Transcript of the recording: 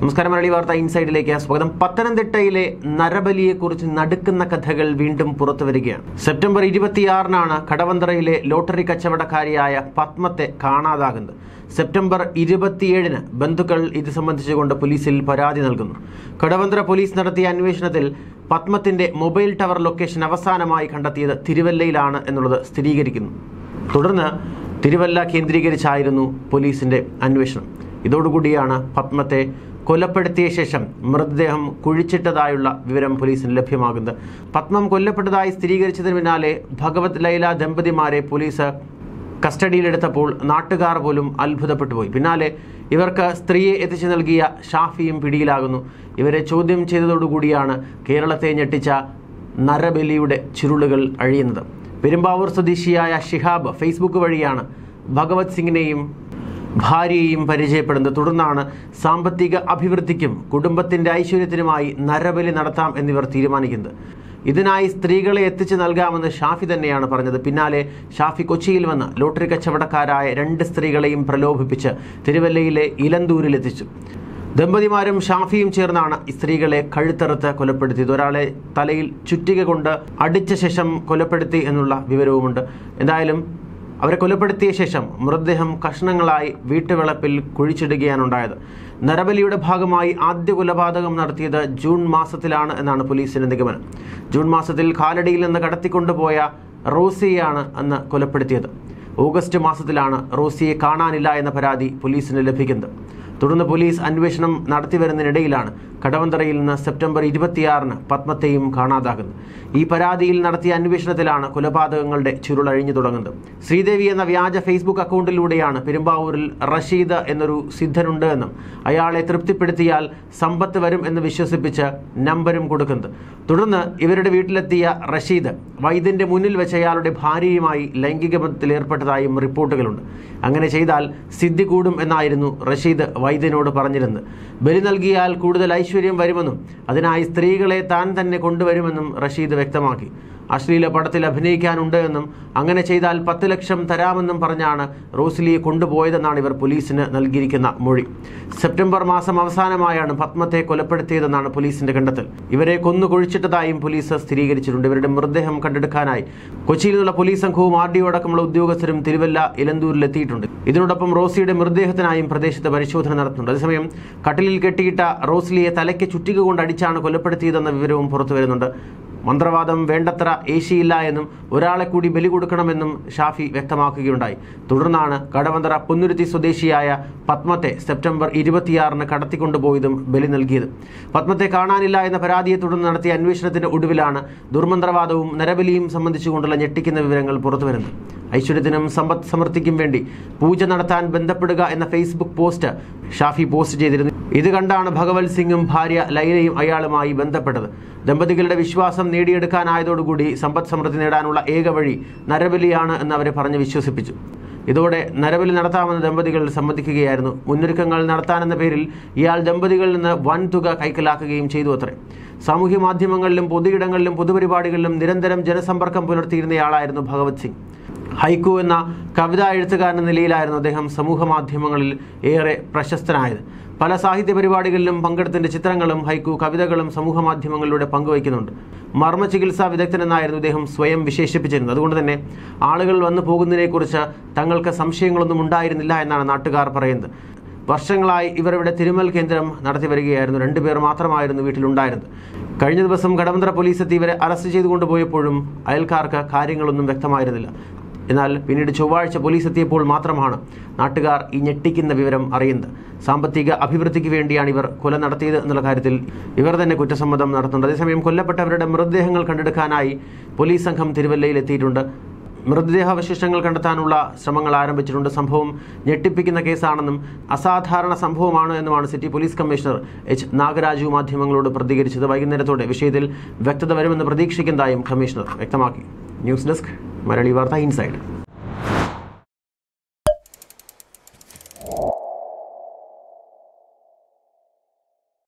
നമസ്കാരം മലയാളി വാർത്ത ഇൻസൈഡിലേക്ക് സ്വാഗതം പത്തനംതിട്ടയിലെ നരബലിയെക്കുറിച്ച് നടുക്കുന്ന കഥകൾ വീണ്ടും പുറത്തു വരികയാണ് സെപ്റ്റംബർ ഇരുപത്തിയാറിനാണ് കടവന്തറയിലെ ലോട്ടറി കച്ചവടക്കാരിയായ പത്മത്തെ കാണാതാകുന്നത് സെപ്റ്റംബർ ഇരുപത്തിയേഴിന് ബന്ധുക്കൾ ഇത് സംബന്ധിച്ചുകൊണ്ട് പോലീസിൽ പരാതി നൽകുന്നു കടവന്തറ പോലീസ് നടത്തിയ അന്വേഷണത്തിൽ പത്മത്തിന്റെ മൊബൈൽ ടവർ ലൊക്കേഷൻ അവസാനമായി കണ്ടെത്തിയത് തിരുവല്ലയിലാണ് എന്നുള്ളത് സ്ഥിരീകരിക്കുന്നു തുടർന്ന് തിരുവല്ല കേന്ദ്രീകരിച്ചായിരുന്നു പോലീസിന്റെ അന്വേഷണം ഇതോടുകൂടിയാണ് പത്മത്തെ കൊലപ്പെടുത്തിയ ശേഷം മൃതദേഹം കുഴിച്ചിട്ടതായുള്ള വിവരം പോലീസിന് ലഭ്യമാകുന്നത് പത്മം കൊല്ലപ്പെട്ടതായി സ്ഥിരീകരിച്ചതിന് പിന്നാലെ ഭഗവത് ലൈല ദമ്പതിമാരെ പോലീസ് കസ്റ്റഡിയിലെടുത്തപ്പോൾ നാട്ടുകാർ പോലും അത്ഭുതപ്പെട്ടു പോയി പിന്നാലെ ഇവർക്ക് സ്ത്രീയെ എത്തിച്ചു നൽകിയ ഷാഫിയും പിടിയിലാകുന്നു ഇവരെ ചോദ്യം ചെയ്തതോടുകൂടിയാണ് കേരളത്തെ ഞെട്ടിച്ച നരബലിയുടെ ചുരുളുകൾ അഴിയുന്നത് പെരുമ്പാവൂർ സ്വദേശിയായ ഷിഹാബ് ഫേസ്ബുക്ക് വഴിയാണ് ഭഗവത് സിംഗിനെയും ഭാര്യയെയും പരിചയപ്പെടുന്നത് തുടർന്നാണ് സാമ്പത്തിക അഭിവൃദ്ധിക്കും കുടുംബത്തിന്റെ ഐശ്വര്യത്തിനുമായി നരബലി നടത്താം എന്നിവർ തീരുമാനിക്കുന്നത് ഇതിനായി സ്ത്രീകളെ എത്തിച്ചു നൽകാമെന്ന് ഷാഫി തന്നെയാണ് പറഞ്ഞത് പിന്നാലെ ഷാഫി കൊച്ചിയിൽ വന്ന് ലോട്ടറി കച്ചവടക്കാരായ രണ്ട് സ്ത്രീകളെയും പ്രലോഭിപ്പിച്ച് തിരുവല്ലയിലെ ഇലന്തൂരിലെത്തിച്ചു ദമ്പതിമാരും ഷാഫിയും ചേർന്നാണ് ഈ സ്ത്രീകളെ കഴുത്തറുത്ത് കൊലപ്പെടുത്തിയത് ഒരാളെ തലയിൽ ചുറ്റിക കൊണ്ട് അടിച്ച ശേഷം കൊലപ്പെടുത്തി എന്നുള്ള വിവരവുമുണ്ട് എന്തായാലും അവരെ കൊലപ്പെടുത്തിയ ശേഷം മൃതദേഹം കഷ്ണങ്ങളായി വീട്ടുവിളപ്പിൽ കുഴിച്ചിടുകയാണ് ഉണ്ടായത് നരബലിയുടെ ഭാഗമായി ആദ്യ കൊലപാതകം നടത്തിയത് ജൂൺ മാസത്തിലാണ് എന്നാണ് പോലീസിന്റെ നിഗമനം ജൂൺ മാസത്തിൽ കാലടിയിൽ നിന്ന് കടത്തിക്കൊണ്ടുപോയ റോസിയെയാണ് അന്ന് കൊലപ്പെടുത്തിയത് ഓഗസ്റ്റ് മാസത്തിലാണ് റോസിയെ കാണാനില്ല എന്ന പരാതി പോലീസിന് ലഭിക്കുന്നത് തുടർന്ന് പോലീസ് അന്വേഷണം നടത്തിവരുന്നതിനിടയിലാണ് കടവന്തറയിൽ നിന്ന് സെപ്റ്റംബർ ഇരുപത്തിയാറിന് പത്മത്തെയും കാണാതാകുന്നത് ഈ പരാതിയിൽ നടത്തിയ അന്വേഷണത്തിലാണ് കൊലപാതകങ്ങളുടെ ചുരുളഴിഞ്ഞു തുടങ്ങുന്നത് ശ്രീദേവി എന്ന വ്യാജ ഫേസ്ബുക്ക് അക്കൗണ്ടിലൂടെയാണ് പെരുമ്പാവൂരിൽ റഷീദ് എന്നൊരു സിദ്ധനുണ്ട് എന്നും അയാളെ തൃപ്തിപ്പെടുത്തിയാൽ സമ്പത്ത് വരും എന്ന് വിശ്വസിപ്പിച്ച് നമ്പരും കൊടുക്കുന്നത് തുടർന്ന് ഇവരുടെ വീട്ടിലെത്തിയ റഷീദ് വൈദ്യന്റെ മുന്നിൽ വെച്ച് അയാളുടെ ഭാര്യയുമായി ലൈംഗിക ബന്ധത്തിൽ ഏർപ്പെട്ടതായും റിപ്പോർട്ടുകളുണ്ട് അങ്ങനെ ചെയ്താൽ സിദ്ധി കൂടും എന്നായിരുന്നു റഷീദ് വൈദ്യനോട് പറഞ്ഞിരുന്നത് ബലി നൽകിയാൽ കൂടുതൽ ഐശ്വര്യം വരുമെന്നും അതിനായി സ്ത്രീകളെ താൻ തന്നെ കൊണ്ടുവരുമെന്നും റഷീദ് വ്യക്തമാക്കി അശ്ലീല പടത്തിൽ അഭിനയിക്കാനുണ്ട് എന്നും അങ്ങനെ ചെയ്താൽ പത്ത് ലക്ഷം തരാമെന്നും പറഞ്ഞാണ് റോസ്ലിയെ കൊണ്ടുപോയതെന്നാണ് ഇവർ പോലീസിന് നൽകിയിരിക്കുന്ന മൊഴി സെപ്റ്റംബർ മാസം അവസാനമായാണ് പത്മത്തെ കൊലപ്പെടുത്തിയതെന്നാണ് പോലീസിന്റെ കണ്ടെത്തൽ ഇവരെ കൊന്നു കുഴിച്ചിട്ടതായും പോലീസ് സ്ഥിരീകരിച്ചിട്ടുണ്ട് ഇവരുടെ മൃതദേഹം കണ്ടെടുക്കാനായി കൊച്ചിയിൽ നിന്നുള്ള പോലീസ് സംഘവും ആർ ഡി ഒ അടക്കമുള്ള ഉദ്യോഗസ്ഥരും തിരുവല്ല ഇലന്തൂരിൽ എത്തിയിട്ടുണ്ട് ഇതിനോടൊപ്പം റോസിയുടെ മൃതദേഹത്തിനായും പ്രദേശത്ത് പരിശോധന നടത്തുന്നുണ്ട് അതേസമയം കട്ടിലിൽ കെട്ടിയിട്ട റോസ്ലിയെ തലയ്ക്ക് ചുറ്റിക കൊണ്ട് അടിച്ചാണ് കൊലപ്പെടുത്തിയതെന്ന വിവരവും പുറത്തു വരുന്നുണ്ട് മന്ത്രവാദം വേണ്ടത്ര ഏശിയില്ല എന്നും ഒരാളെ കൂടി ബലി കൊടുക്കണമെന്നും ഷാഫി വ്യക്തമാക്കുകയുണ്ടായി തുടർന്നാണ് കടവന്തറ പുന്നുരുത്തി സ്വദേശിയായ പത്മത്തെ സെപ്റ്റംബർ ഇരുപത്തിയാറിന് കടത്തിക്കൊണ്ടുപോയതും ബലി നൽകിയത് പത്മത്തെ കാണാനില്ല എന്ന പരാതിയെ തുടർന്ന് നടത്തിയ അന്വേഷണത്തിന്റെ ഒടുവിലാണ് ദുർമന്ത്രവാദവും നരബലിയും സംബന്ധിച്ചുകൊണ്ടുള്ള ഞെട്ടിക്കുന്ന വിവരങ്ങൾ പുറത്തുവരുന്നത് ഐശ്വര്യത്തിനും സമ്പദ് സമൃദ്ധിക്കും വേണ്ടി പൂജ നടത്താൻ ബന്ധപ്പെടുക എന്ന ഫേസ്ബുക്ക് പോസ്റ്റ് ഷാഫി പോസ്റ്റ് ചെയ്തിരുന്നു ഇത് കണ്ടാണ് ഭഗവത് സിംഗും ഭാര്യ ലൈലയും അയാളുമായി ബന്ധപ്പെട്ടത് ദമ്പതികളുടെ വിശ്വാസം നേടിയെടുക്കാനായതോടുകൂടി സമ്പദ് സമൃദ്ധി നേടാനുള്ള ഏക വഴി നരബലിയാണ് എന്ന് അവരെ പറഞ്ഞ് വിശ്വസിപ്പിച്ചു ഇതോടെ നരബലി നടത്താമെന്ന് ദമ്പതികൾ സമ്മതിക്കുകയായിരുന്നു മുന്നൊരുക്കങ്ങൾ നടത്താനെന്ന പേരിൽ ഇയാൾ ദമ്പതികളിൽ നിന്ന് വൻ തുക കൈക്കലാക്കുകയും ചെയ്തു അത്രേ സാമൂഹ്യ മാധ്യമങ്ങളിലും പൊതുയിടങ്ങളിലും പൊതുപരിപാടികളിലും നിരന്തരം ജനസമ്പർക്കം പുലർത്തിയിരുന്നയാളായിരുന്നു ഭഗവത് സിംഗ് ഹൈക്കു എന്ന കവിതാ എഴുത്തുകാരൻ എന്ന നിലയിലായിരുന്നു അദ്ദേഹം സമൂഹ മാധ്യമങ്ങളിൽ ഏറെ പ്രശസ്തനായത് പല സാഹിത്യ പരിപാടികളിലും പങ്കെടുത്തതിന്റെ ചിത്രങ്ങളും ഹൈക്കു കവിതകളും സമൂഹ മാധ്യമങ്ങളിലൂടെ പങ്കുവയ്ക്കുന്നുണ്ട് മർമ്മ ചികിത്സാ വിദഗ്ധനെന്നായിരുന്നു ഇദ്ദേഹം സ്വയം വിശേഷിപ്പിച്ചിരുന്നത് അതുകൊണ്ട് തന്നെ ആളുകൾ വന്നു പോകുന്നതിനെക്കുറിച്ച് തങ്ങൾക്ക് സംശയങ്ങളൊന്നും ഉണ്ടായിരുന്നില്ല എന്നാണ് നാട്ടുകാർ പറയുന്നത് വർഷങ്ങളായി ഇവർ ഇവിടെ തിരുമൽ കേന്ദ്രം നടത്തി വരികയായിരുന്നു രണ്ടുപേർ മാത്രമായിരുന്നു വീട്ടിലുണ്ടായിരുന്നത് കഴിഞ്ഞ ദിവസം കടവന്തറ പോലീസ് എത്തി ഇവരെ അറസ്റ്റ് ചെയ്തു കൊണ്ടുപോയപ്പോഴും അയൽക്കാർക്ക് കാര്യങ്ങളൊന്നും വ്യക്തമായിരുന്നില്ല എന്നാൽ പിന്നീട് ചൊവ്വാഴ്ച പോലീസ് എത്തിയപ്പോൾ മാത്രമാണ് നാട്ടുകാർ ഈ ഞെട്ടിക്കുന്ന വിവരം അറിയുന്നത് സാമ്പത്തിക അഭിവൃദ്ധിക്ക് വേണ്ടിയാണ് ഇവർ കൊല നടത്തിയത് എന്നുള്ള കാര്യത്തിൽ ഇവർ തന്നെ കുറ്റസമ്മതം നടത്തുന്നുണ്ട് അതേസമയം കൊല്ലപ്പെട്ടവരുടെ മൃതദേഹങ്ങൾ കണ്ടെടുക്കാനായി പോലീസ് സംഘം തിരുവല്ലയിൽ എത്തിയിട്ടുണ്ട് മൃതദേഹാവശിഷ്ടങ്ങൾ കണ്ടെത്താനുള്ള ശ്രമങ്ങൾ ആരംഭിച്ചിട്ടുണ്ട് സംഭവം ഞെട്ടിപ്പിക്കുന്ന കേസാണെന്നും അസാധാരണ സംഭവമാണ് എന്നുമാണ് city police commissioner H Nagaraju മാധ്യമങ്ങളോട് പ്രതികരിച്ചത് വൈകുന്നേരത്തോടെ വിഷയത്തിൽ വ്യക്തത വരുമെന്ന് പ്രതീക്ഷിക്കുന്നതായും കമ്മീഷണർ വ്യക്തമാക്കി ന്യൂസ് ഡെസ്ക് മലയാളി വാർത്ത ഇൻസൈഡ്